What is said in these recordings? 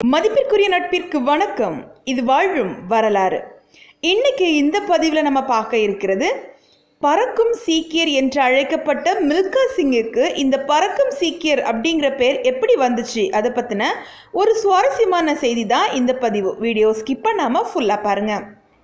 மதிப்பிற்குரிய நட்பிற்கு வணக்கம் இது வாழும் வரலாறு இன்னைக்கு இந்த பதிவில் நம்ம பார்க்க இருக்கிறது பறக்கும் சீக்கியர் என்று அழைக்கப்பட்ட மில்கா சிங்கிற்கு இந்த பறக்கும் சீக்கியர் அப்படிங்கிற பேர் எப்படி வந்துச்சு அதை பற்றின ஒரு சுவாரஸ்யமான செய்தி தான் இந்த பதிவு வீடியோ ஸ்கிப் பண்ணாமல் ஃபுல்லாக பாருங்கள்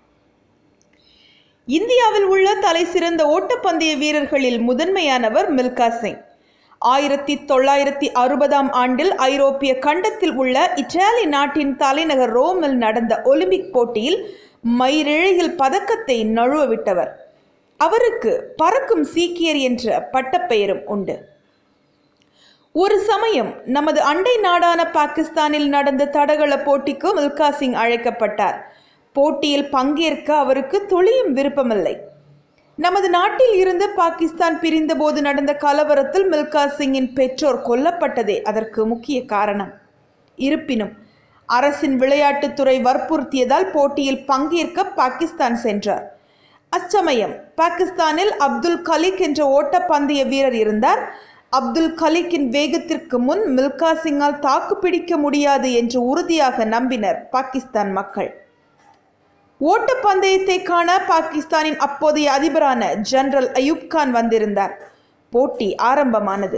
இந்தியாவில் உள்ள தலை சிறந்த ஓட்டப்பந்தய வீரர்களில் முதன்மையானவர் மில்கா சிங் ஆயிரத்தி தொள்ளாயிரத்தி அறுபதாம் ஆண்டில் ஐரோப்பிய கண்டத்தில் உள்ள இத்தாலி நாட்டின் தலைநகர் ரோமில் நடந்த ஒலிம்பிக் போட்டியில் மயிரிழையில் பதக்கத்தை நழுவ விட்டவர் அவருக்கு பறக்கும் சீக்கியர் என்ற பட்டப்பெயரும் உண்டு ஒரு சமயம் நமது அண்டை நாடான பாகிஸ்தானில் நடந்த தடகள போட்டிக்கு மில்கா சிங் அழைக்கப்பட்டார் போட்டியில் பங்கேற்க அவருக்கு துளியும் விருப்பமில்லை நமது நாட்டில் இருந்து பாகிஸ்தான் பிரிந்தபோது நடந்த கலவரத்தில் மில்கா சிங்கின் பெற்றோர் கொல்லப்பட்டதே அதற்கு முக்கிய காரணம் இருப்பினும் அரசின் விளையாட்டுத்துறை வற்புறுத்தியதால் போட்டியில் பங்கேற்க பாகிஸ்தான் சென்றார் அச்சமயம் பாகிஸ்தானில் அப்துல் கலிக் என்ற ஓட்டப்பந்தய வீரர் இருந்தார் அப்துல் கலிக்கின் வேகத்திற்கு முன் மில்கா சிங்கால் தாக்குப்பிடிக்க முடியாது என்று உறுதியாக நம்பினர் பாகிஸ்தான் மக்கள் ஓட்டப்பந்தயத்தை காண பாகிஸ்தானின் அப்போதைய அதிபரான ஜெனரல் அயூப் கான் வந்திருந்தார் போட்டி ஆரம்பமானது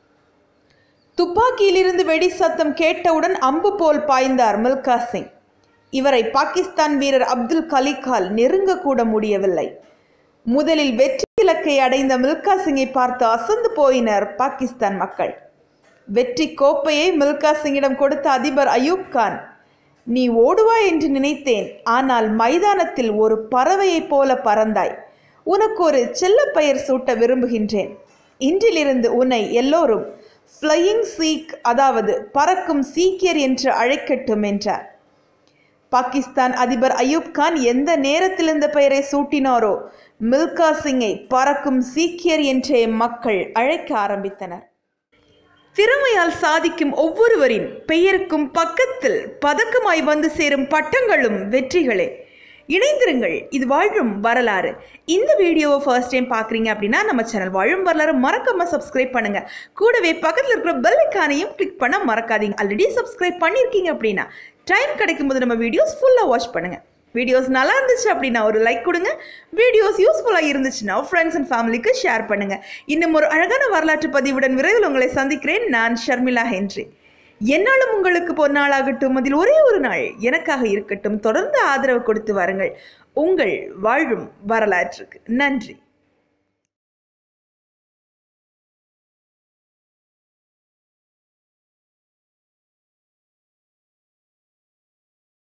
துப்பாக்கியிலிருந்து வெடி சத்தம் கேட்டவுடன் அம்பு போல் பாய்ந்தார் மில்கா சிங் இவரை பாகிஸ்தான் வீரர் அப்துல் கலிக்கால் நெருங்க கூட முடியவில்லை முதலில் வெற்றி இலக்கை அடைந்த மில்கா சிங்கை பார்த்து அசந்து போயினர் பாகிஸ்தான் மக்கள் வெற்றி கோப்பையை மில்கா சிங்கிடம் கொடுத்த அதிபர் அயூப் கான் நீ ஓடுவாய் என்று நினைத்தேன் ஆனால் மைதானத்தில் ஒரு பறவையைப் போல பறந்தாய் உனக்கு ஒரு செல்ல பெயர் சூட்ட விரும்புகின்றேன் இன்றிலிருந்து உன்னை எல்லோரும் ஃப்ளையிங் சீக் அதாவது பறக்கும் சீக்கியர் என்று அழைக்கட்டும் என்றார் பாகிஸ்தான் அதிபர் அயூப் கான் எந்த நேரத்தில் இந்த பெயரை சூட்டினாரோ மில்கா சிங்கை பறக்கும் சீக்கியர் என்றே மக்கள் அழைக்க ஆரம்பித்தனர் திறமையால் சாதிக்கும் ஒவ்வொருவரின் பெயருக்கும் பக்கத்தில் பதக்கமாய் வந்து சேரும் பட்டங்களும் வெற்றிகளே இணைந்திருங்கள் இது வாழும் வரலாறு இந்த வீடியோவை ஃபர்ஸ்ட் டைம் பார்க்குறீங்க அப்படின்னா நம்ம சேனல் வாழும் வரலாறு மறக்காம சப்ஸ்கிரைப் பண்ணுங்க கூடவே பக்கத்தில் இருக்கிற பெல் ஐக்கானையும் கிளிக் பண்ண மறக்காதீங்க ஆல்ரெடி சப்ஸ்கிரைப் பண்ணியிருக்கீங்க அப்படின்னா டைம் கிடைக்கும்போது நம்ம வீடியோஸ் ஃபுல்லாக வாட்ச் பண்ணுங்க வீடியோஸ் நல்லா இருந்துச்சு அப்படின்னா ஒரு லைக் கொடுங்க வீடியோஸ் யூஸ்ஃபுல்லாக இருந்துச்சுன்னா ஃப்ரெண்ட்ஸ் அண்ட் ஃபேமிலிக்கு ஷேர் பண்ணுங்க இன்னும் ஒரு அழகான வரலாற்று பதிவுடன் விரைவில் உங்களை சந்திக்கிறேன் நான் ஷர்மிளா ஹென்றி என்னாலும் உங்களுக்கு பொன்னாளாகட்டும் அதில் ஒரே ஒரு நாள் எனக்காக இருக்கட்டும் தொடர்ந்து ஆதரவு கொடுத்து வாருங்கள் உங்கள் வாழும் வரலாற்றுக்கு நன்றி